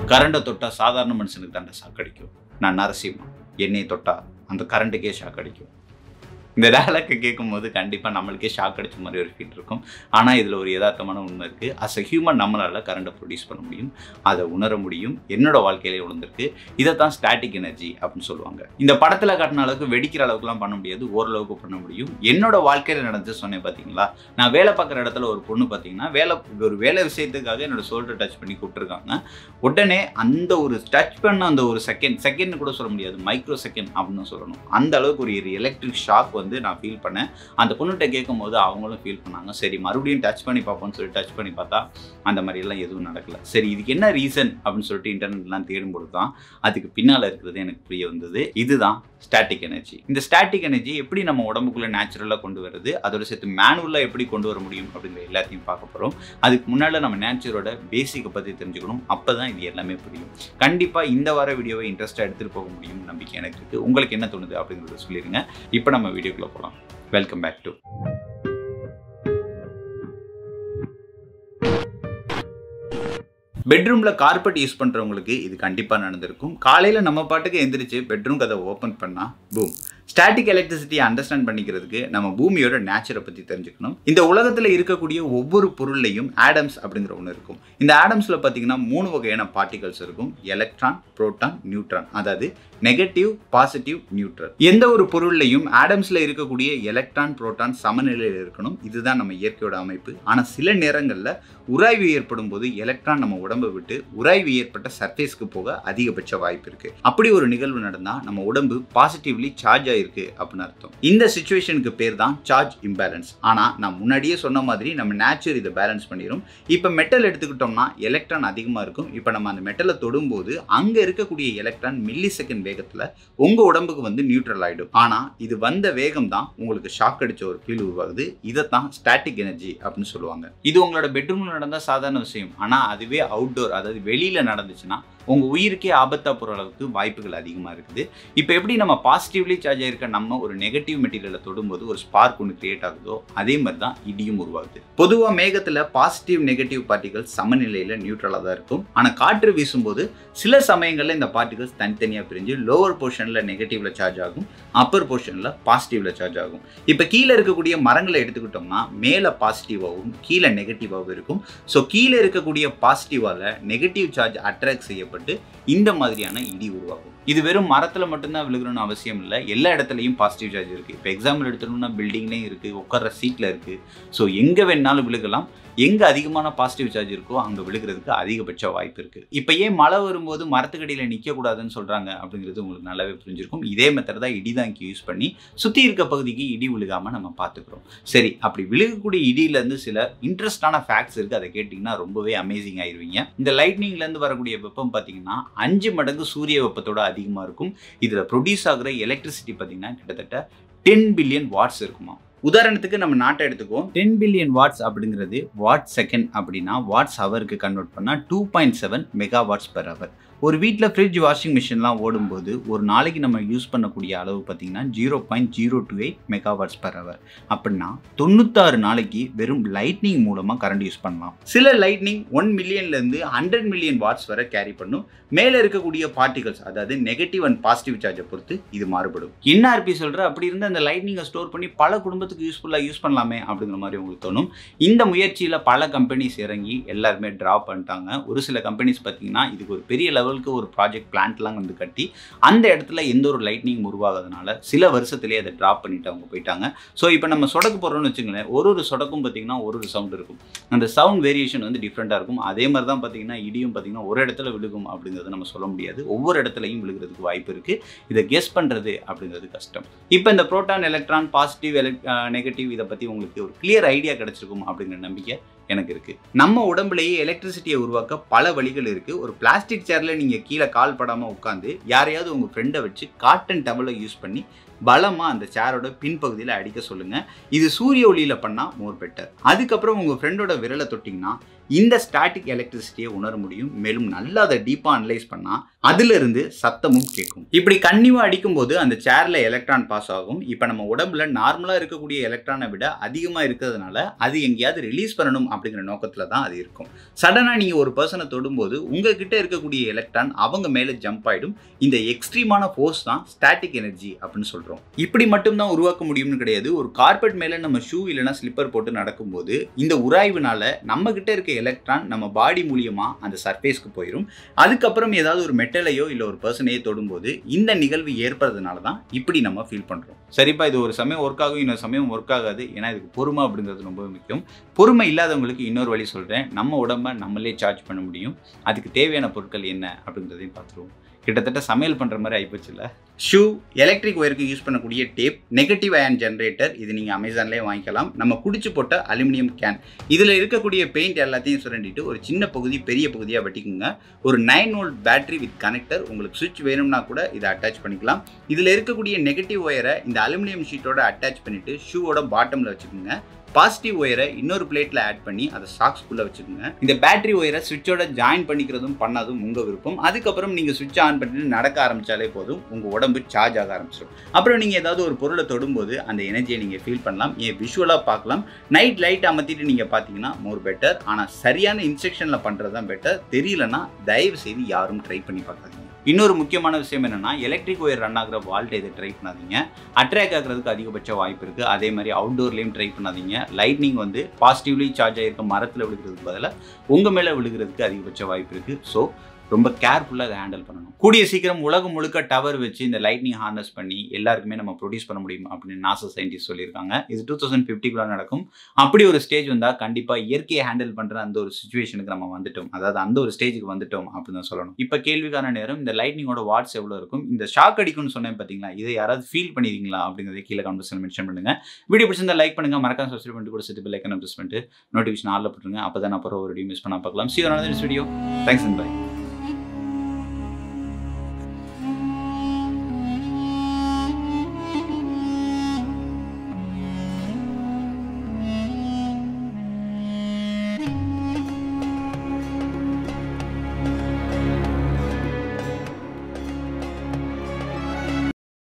கரண்டை தொட்டா சாதாரண மனுஷனுக்கு தாண்டா ஷாக் அடிக்கும் நான் நரசிம்மன் என்னையை தொட்டா அந்த கரண்ட்டுக்கே ஷாக் அடிக்கும் இந்த டேலாக்கை கேட்கும் போது கண்டிப்பாக நம்மளுக்கே ஷாக் அடிச்ச மாதிரி ஒரு ஃபீல் இருக்கும் ஆனால் இதில் ஒரு யதார்த்தமான உண்மை இருக்குது அஸ் அ ஹியூமன் நம்மளால் கரண்ட்டை ப்ரொடியூஸ் பண்ண முடியும் அதை உணர முடியும் என்னோட வாழ்க்கையிலே உணர்ந்திருக்கு இதை தான் ஸ்டாட்டிக் எனர்ஜி அப்படின்னு சொல்லுவாங்க இந்த படத்தில் காட்டின அளவுக்கு வெடிக்கிற அளவுக்குலாம் பண்ண முடியாது ஓரளவுக்கு பண்ண முடியும் என்னோட வாழ்க்கையில் நடந்து சொன்னேன் பார்த்தீங்களா நான் வேலை பார்க்குற இடத்துல ஒரு பொண்ணு பார்த்தீங்கன்னா வேலை ஒரு வேலை விஷயத்துக்காக என்னோட ஷோல்டர் டச் பண்ணி கூப்பிட்டுருக்காங்க உடனே அந்த ஒரு டச் பண்ண அந்த ஒரு செகண்ட் செகண்ட் கூட சொல்ல முடியாது மைக்ரோ செகண்ட் அப்படின்னு சொல்லணும் அந்த அளவுக்கு ஒரு எலக்ட்ரிக் ஷாக் வந்து நான் ஃபீல் பண்ணேன் அந்த பொண்ணுகிட்ட கேட்கும் போது அவங்களும் ஃபீல் பண்ணாங்க சரி மறுபடியும் டச் பண்ணி பார்ப்போம்னு சொல்லி டச் பண்ணி பார்த்தா அந்த மாதிரியெல்லாம் எதுவும் நடக்கல சரி இதுக்கு என்ன ரீசன் அப்படின்னு சொல்லிட்டு இன்டர்நெட்லாம் தேடும்போது தான் அதுக்கு பின்னால் இருக்கிறது எனக்கு புரிய வந்தது இதுதான் ஸ்டாட்டிக் எனர்ஜி இந்த ஸ்டாட்டிக் எனர்ஜி எப்படி நம்ம உடம்புக்குள்ள நேச்சுரலாக கொண்டு வருது அதோட சேர்த்து மேனுவலாக எப்படி கொண்டு வர முடியும் அப்படிங்கிற எல்லாத்தையும் பார்க்க போகிறோம் அதுக்கு முன்னால் நம்ம நேச்சரோட பேசிக்கை பற்றி தெரிஞ்சுக்கணும் அப்போ தான் இது எல்லாமே புரியும் கண்டிப்பாக இந்த வார வீடியோவை இன்ட்ரெஸ்ட்டாக எடுத்துகிட்டு போக முடியும் நம்பிக்கை எனக்கு இருக்குது உங்களுக்கு என்ன தோணுது அப்படிங்கிறத சொல்லிடுங்க இப்போ நம்ம வீடியோக்குள்ளே போகலாம் வெல்கம் பேக் டு பெட்ரூமில் கார்பெட் யூஸ் பண்ணுறவங்களுக்கு இது கண்டிப்பாக நடந்திருக்கும் காலையில் நம்ம பாட்டுக்கு எந்திரிச்சு பெட்ரூம் கதை ஓப்பன் பண்ணால் பூம் ஸ்டாட்டிக் எலக்ட்ரிசிட்டியை அண்டர்ஸ்டாண்ட் பண்ணிக்கிறதுக்கு நம்ம பூமியோட நேச்சரை பற்றி தெரிஞ்சுக்கணும் இந்த உலகத்தில் இருக்கக்கூடிய ஒவ்வொரு பொருள்லையும் ஆடம்ஸ் அப்படிங்கிற ஒன்று இருக்கும் இந்த ஆடம்ஸில் பார்த்தீங்கன்னா மூணு வகையான பார்ட்டிகல்ஸ் இருக்கும் எலக்ட்ரான் புரோட்டான் நியூட்ரான் அதாவது நெகட்டிவ் பாசிட்டிவ் நியூட்ரல் எந்த ஒரு பொருள்லையும் ஆடம்ஸில் இருக்கக்கூடிய எலக்ட்ரான் புரோட்டான் சமநிலையில் இருக்கணும் இதுதான் நம்ம இயற்கையோட அமைப்பு ஆனால் சில நேரங்களில் உராய்வு ஏற்படும் போது எலக்ட்ரான் நம்ம உடம்பை விட்டு உராய்வு ஏற்பட்ட சர்ஃபேஸ்க்கு போக அதிகபட்ச வாய்ப்பு இருக்கு அப்படி ஒரு நிகழ்வு நடந்தால் நம்ம உடம்பு பாசிட்டிவ்லி சார்ஜ் ஆயிருக்கு அப்படின்னு அர்த்தம் இந்த சுச்சுவேஷனுக்கு பேர் தான் சார்ஜ் இம்பேலன்ஸ் ஆனால் நான் முன்னாடியே சொன்ன மாதிரி நம்ம நேச்சர் இதை பேலன்ஸ் பண்ணிடும் இப்போ மெட்டல் எடுத்துக்கிட்டோம்னா எலக்ட்ரான் அதிகமாக இருக்கும் இப்போ நம்ம அந்த மெட்டலை தொடும்போது அங்கே இருக்கக்கூடிய எலக்ட்ரான் மில்லி செகண்ட் வேகத்தில் உங்கள் உடம்புக்கு வந்து நியூட்ரல் ஆகிடும் ஆனால் இது வந்த வேகம் தான் உங்களுக்கு ஷாக் அடிச்ச ஒரு ஃபீல் உருவாகுது இதைத்தான் ஸ்டாட்டிக் எனர்ஜி அப்படின்னு சொல்லுவாங்க இது உங்களோட பெட்ரூமில் நடந்தால் சாதாரண விஷயம் ஆனால் அதுவே அவுட்டோர் அதாவது வெளியில் நடந்துச்சுன்னா உங்கள் உயிருக்கே ஆபத்தாக போகிற அளவுக்கு வாய்ப்புகள் அதிகமாக இருக்குது இப்போ எப்படி நம்ம பாசிட்டிவ்லி சார்ஜ் ஆயிருக்க நம்ம ஒரு நெகட்டிவ் மெட்டீரியலை தொடும்போது ஒரு ஸ்பார்க் ஒன்று கிரியேட் ஆகுதோ அதே மாதிரி தான் இடியும் உருவாகுது பொதுவாக மேகத்தில் பாசிட்டிவ் நெகட்டிவ் பார்ட்டிகல்ஸ் சமநிலையில் நியூட்ரலாக தான் இருக்கும் ஆனால் காற்று வீசும்போது சில சமயங்களில் இந்த பார்ட்டிகல்ஸ் தனித்தனியாக பிரிஞ்சு லோவர் போர்ஷனில் நெகட்டிவ்ல சார்ஜ் ஆகும் அப்பர் போர்ஷனில் பாசிட்டிவ்ல சார்ஜ் ஆகும் இப்போ கீழே இருக்கக்கூடிய மரங்களை எடுத்துக்கிட்டோம்னா மேலே பாசிட்டிவாகவும் கீழே நெகட்டிவாகவும் இருக்கும் ஸோ கீழே இருக்கக்கூடிய பாசிட்டிவால் நெகட்டிவ் சார்ஜ் அட்ராக்ட் செய்யப்பட்டு இந்த மாதிரியான இடி உருவாகும் இது வெறும் மரத்தில் மட்டும்தான் விழுகணும்னு அவசியம் இல்லை எல்லா இடத்துலையும் பாசிட்டிவ் சார்ஜ் இருக்குது இப்போ எக்ஸாம்பிள் எடுத்துட்டோம்னா பில்டிங்லேயும் இருக்குது உட்கார சீட்டில் இருக்குது ஸோ எங்கே வேணாலும் விழுகலாம் எங்கே அதிகமான பாசிட்டிவ் சார்ஜ் இருக்கோ அங்கே விழுகிறதுக்கு அதிகபட்ச வாய்ப்பு இருக்குது இப்போ ஏன் மழை வரும்போது மரத்துக்கடியில் நிற்கக்கூடாதுன்னு சொல்கிறாங்க அப்படிங்கிறது உங்களுக்கு நல்லாவே புரிஞ்சிருக்கும் இதே மெத்தட் தான் இடி தான் யூஸ் பண்ணி சுற்றி இருக்க பகுதிக்கு இடி விழுகாமல் நம்ம பார்த்துக்கிறோம் சரி அப்படி விழுகக்கூடிய இடியிலேருந்து சில இன்ட்ரெஸ்டான ஃபேக்ட்ஸ் இருக்குது அதை கேட்டிங்கன்னா ரொம்பவே அமேசிங் ஆயிருவீங்க இந்த லைட்னிங்லேருந்து வரக்கூடிய வெப்பம் பார்த்தீங்கன்னா அஞ்சு மடங்கு சூரிய வெப்பத்தோட அதிகமாக இருக்கும் இதில் ப்ரொடியூஸ் ஆகிற எலக்ட்ரிசிட்டி பார்த்தீங்கன்னா கிட்டத்தட்ட டென் பில்லியன் வாட்ஸ் இருக்குமா உதாரணத்துக்கு நம்ம நாட்டை எடுத்துக்குவோம் டென் பில்லியன் வாட்ஸ் அப்படிங்கிறது வாட் செகண்ட் அப்படின்னா வாட்ஸ் ஹவருக்கு கன்வெர்ட் பண்ணால் two point seven mega watts per hour ஒரு வீட்டில் ஃப்ரிட்ஜ் வாஷிங் மிஷின்லாம் ஓடும்போது ஒரு நாளைக்கு நம்ம யூஸ் பண்ணக்கூடிய அளவு பார்த்தீங்கன்னா zero point zero two eight mega watts per hour அப்படின்னா தொண்ணூத்தாறு நாளைக்கு வெறும் லைட்னிங் மூலமாக கரண்ட் யூஸ் பண்ணலாம் சில லைட்னிங் ஒன் மில்லியன்லேருந்து ஹண்ட்ரட் மில்லியன் வாட்ஸ் வரை கேரி பண்ணும் மேலே இருக்கக்கூடிய பார்ட்டிகல்ஸ் அதாவது நெகட்டிவ் அண்ட் பாசிட்டிவ் சார்ஜை பொறுத்து இது மாறுபடும் என்ஆர்பி சொல்கிற அப்படி இருந்து அந்த லைட்னிங்கை ஸ்டோர் பண்ணி பல குடும்பத்துக்கு யூஸ்ஃபுல்லாக யூஸ் பண்ணலாமே அப்படிங்கிற மாதிரி உங்களுக்கு தோணும் இந்த முயற்சியில் பல கம்பெனிஸ் இறங்கி எல்லாருமே ட்ராப் பண்ணிட்டாங்க ஒரு சில கம்பெனிஸ் பார்த்தீங்கன்னா இதுக்கு ஒரு பெரிய லெவலுக்கு ஒரு ப்ராஜெக்ட் பிளான்ட்லாம் வந்து கட்டி அந்த இடத்துல எந்த ஒரு லைட்னிங் உருவாகிறதுனால சில வருஷத்துலேயே அதை ட்ராப் பண்ணிட்டு அவங்க போயிட்டாங்க ஸோ இப்போ நம்ம சொடக்கு போடுறோம்னு வச்சுங்களேன் ஒரு ஒரு சொடக்கும் பார்த்தீங்கன்னா ஒரு ஒரு சவுண்ட் இருக்கும் அந்த சவுண்ட் வேரியேஷன் வந்து டிஃப்ரெண்ட்டாக இருக்கும் அதே மாதிரி தான் பார்த்தீங்கன்னா இடியும் பார்த்தீங்கன்னா ஒரு இடத்துல விழுகும் அப்படிங்கிறது நம்ம சொல்ல முடியாது ஒவ்வொரு இடத்துலையும் விழுகிறதுக்கு வாய்ப்பு இருக்குது இதை கெஸ் பண்ணுறது அப்படிங்கிறது கஷ்டம் இப்போ இந்த ப்ரோட்டான் எலக்ட்ரான் பாசிட்டிவ் எலக் நெகட்டிவ் இதை பற்றி உங்களுக்கு ஒரு கிளியர் ஐடியா கிடைச்சிருக்கும் அப்படிங்கிற நம்பிக்கை எனக்கு இருக்கு நம்ம உடம்புலேயே எலக்ட்ரிசிட்டியை உருவாக்க பல வழிகள் இருக்கு ஒரு பிளாஸ்டிக் சேர்ல நீங்க கீழே கால் படாம உட்காந்து யாரையாவது உங்க ஃப்ரெண்டை வச்சு காட்டன் டவலை யூஸ் பண்ணி பலமாக அந்த சேரோட பின்பகுதியில் அடிக்க சொல்லுங்கள் இது சூரிய ஒளியில் பண்ணால் மோர் பெட்டர் அதுக்கப்புறம் உங்கள் ஃப்ரெண்டோட விரலை தொட்டிங்கன்னா இந்த ஸ்டாட்டிக் எலக்ட்ரிசிட்டியை உணர முடியும் மேலும் நல்லா அதை டீப்பாக அனலைஸ் பண்ணால் அதிலிருந்து சத்தமும் கேட்கும் இப்படி கன்னியூவாக அடிக்கும்போது அந்த சேரில் எலக்ட்ரான் பாஸ் ஆகும் இப்போ நம்ம உடம்புல நார்மலாக இருக்கக்கூடிய எலக்ட்ரானை விட அதிகமாக இருக்கிறதுனால அது எங்கேயாவது ரிலீஸ் பண்ணணும் அப்படிங்கிற நோக்கத்தில் தான் அது இருக்கும் சடனாக நீங்கள் ஒரு பர்சனை தொடும்போது உங்ககிட்ட இருக்கக்கூடிய எலக்ட்ரான் அவங்க மேலே ஜம்ப் ஆகிடும் இந்த எக்ஸ்ட்ரீமான ஃபோர்ஸ் தான் ஸ்டாட்டிக் எனர்ஜி அப்படின்னு சொல்கிறோம் இப்படி மட்டும்தான் உருவாக்க முடியும்னு கிடையாது ஒரு கார்பெட் மேலே நம்ம ஷூ இல்லைனா ஸ்லிப்பர் போட்டு நடக்கும்போது இந்த உராய்வுனால நம்ம கிட்ட இருக்க எலக்ட்ரான் நம்ம பாடி மூலியமாக அந்த சர்ஃபேஸ்க்கு போயிடும் அதுக்கப்புறம் ஏதாவது ஒரு மெட்டலையோ இல்லை ஒரு பர்சனையோ தொடும்போது இந்த நிகழ்வு ஏற்படுறதுனால தான் இப்படி நம்ம ஃபீல் பண்ணுறோம் சரிப்பா இது ஒரு சமயம் ஒர்க் ஆகும் இன்னொரு சமயம் ஒர்க் ஆகாது ஏன்னா இதுக்கு பொறுமை அப்படிங்கிறது ரொம்ப முக்கியம் பொறுமை இல்லாதவங்களுக்கு இன்னொரு வழி சொல்கிறேன் நம்ம உடம்ப நம்மளே சார்ஜ் பண்ண முடியும் அதுக்கு தேவையான பொருட்கள் என்ன அப்படிங்கிறதையும் பார்த்துருவோம் கிட்டத்தட்ட சமையல் பண்ணுற மாதிரி ஆகிப்போச்சுல ஷூ எலக்ட்ரிக் ஒயருக்கு யூஸ் பண்ணக்கூடிய டேப் நெகட்டிவ் அயன் ஜென்ரேட்டர் இது நீங்கள் அமேசான்லேயே வாங்கிக்கலாம் நம்ம குடிச்சு போட்ட அலுமினியம் கேன் இதில் இருக்கக்கூடிய பெயிண்ட் எல்லாத்தையும் சுரண்டிட்டு ஒரு சின்ன பகுதி பெரிய பகுதியாக வெட்டிக்குங்க ஒரு nine volt battery with connector உங்களுக்கு சுவிட்ச் வேணும்னா கூட இதை அட்டாச் பண்ணிக்கலாம் இதில் இருக்கக்கூடிய நெகட்டிவ் ஒயரை இந்த அலுமினியம் ஷீட்டோட அட்டாச் பண்ணிவிட்டு ஷூவோட பாட்டமில் வச்சுக்கோங்க பாசிட்டிவ் ஒயரை இன்னொரு பிளேட்டில் ஆட் பண்ணி அதை சாக்ஸ்குள்ளே வச்சுக்கோங்க இந்த பேட்டரி ஒயரை சுவிட்சோட ஜாயின் பண்ணிக்கிறதும் பண்ணதும் உங்கள் விருப்பம் அதுக்கப்புறம் நீங்கள் சுவிட்ச் ஆன் பண்ணிட்டு நடக்க ஆரம்பித்தாலே போதும் உங்கள் உடம்பு சார்ஜ் ஆக ஆரம்பிச்சிடும் அப்புறம் நீங்கள் ஏதாவது ஒரு பொருளை தொடும்போது அந்த எனர்ஜியை நீங்கள் ஃபீல் பண்ணலாம் ஏன் விஷுவலாக பார்க்கலாம் நைட் லைட் அமர்த்திட்டு நீங்கள் பார்த்தீங்கன்னா மோர் பெட்டர் ஆனால் சரியான இன்ஸ்ட்ரக்ஷனில் பண்ணுறது தான் பெட்டர் தெரியலனா தயவு செய்து யாரும் ட்ரை பண்ணி பார்க்காதீங்க இன்னொரு முக்கியமான விஷயம் என்னன்னா எலக்ட்ரிக் ஒயர் ரன் ஆகிற வால்ட்டை இதை ட்ரை பண்ணாதீங்க அட்ராக்ட் ஆகிறதுக்கு அதிகபட்ச வாய்ப்பு இருக்குது அதே மாதிரி அவுட்டோர்லேயும் ட்ரை பண்ணாதீங்க லைட்னிங் வந்து பாசிட்டிவ்லி சார்ஜ் ஆகிருக்க மரத்தில் விழுகிறதுக்கு பதிலாக உங்கள் மேலே விழுகிறதுக்கு அதிகபட்ச வாய்ப்பு இருக்குது ஸோ ரொம்ப கேர்ஃபுல்லாக அதை ஹேண்டில் பண்ணணும் கூடிய சீக்கிரம் உலகம் முழுக்க டவர் வச்சு இந்த லைட்னிங் ஹார்னஸ் பண்ணி எல்லாருக்குமே நம்ம ப்ரொடியூஸ் பண்ண முடியும் அப்படின்னு நாசா சயின்டிஸ்ட் சொல்லியிருக்காங்க இது டூ தௌசண்ட் ஃபிஃப்டிக்குள்ள நடக்கும் அப்படி ஒரு ஸ்டேஜ் வந்தால் கண்டிப்பாக இயற்கையை ஹேண்டில் பண்ணுற அந்த ஒரு சுச்சுவேஷனுக்கு நம்ம வந்துட்டோம் அதாவது அந்த ஒரு ஸ்டேஜுக்கு வந்துட்டோம் அப்படின்னு தான் சொல்லணும் இப்போ கேள்விக்கான நேரம் இந்த லைட்னிங்கோட வாட்ஸ் எவ்வளோ இருக்கும் இந்த ஷாக் அடிக்கும்னு சொன்னேன் பார்த்தீங்களா இதை யாராவது ஃபீல் பண்ணிருக்கீங்களா அப்படிங்கிறத கீழே கமெண்ட்ஸில் மென்ஷன் பண்ணுங்க வீடியோ பிடிச்சிருந்தா லைக் பண்ணுங்க மறக்காம சப்ஸ்கிரைப் பண்ணிட்டு கூட சேர்த்து லைக் ப்ரெஸ் பண்ணிட்டு நோட்டிஃபிகேஷன் ஆளில் போட்டுருங்க அப்போ தான் அப்புறம் ஒரு வீடியோ மிஸ் பண்ண பார்க்கலாம் சி ஒரு வீடியோ தேங்க்ஸ் அண்ட் பை